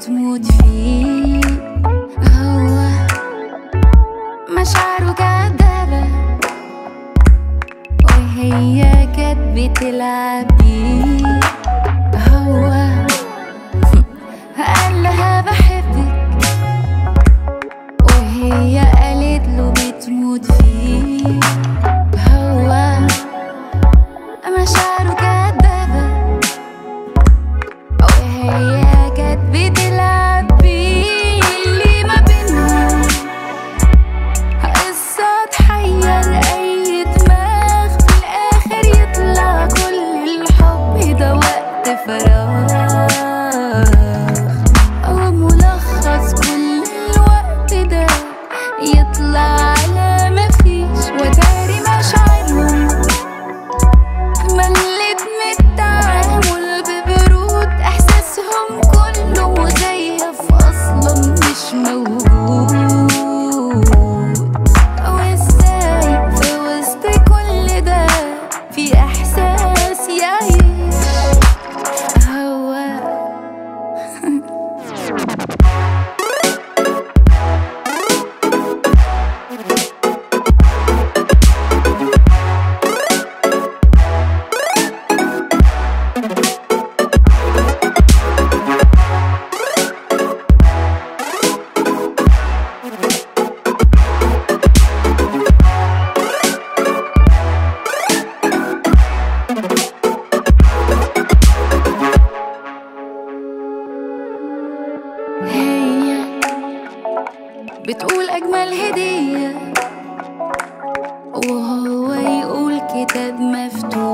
بتموت فيه هو مشاعره كدابة وهي كانت بتلعب بيه هو قال لها بحبك وهي قالت له بتموت فيه هو مشاعره كدابة وهي كانت بتلعب بيه اللي ما بينهم قصة تحير أي دماغ في الآخر يطلع كل الحب ده وقت فراغ أو ملخص كل الوقت ده يطلع على مفيش وتاري مشاعرهم ملت من التعامل ببرود احساسهم كله مزيف اصلا مش موجود وازاي في وسط كل ده في احساس يعيش هو هي بتقول أجمل هدية وهو يقول كتاب مفتوح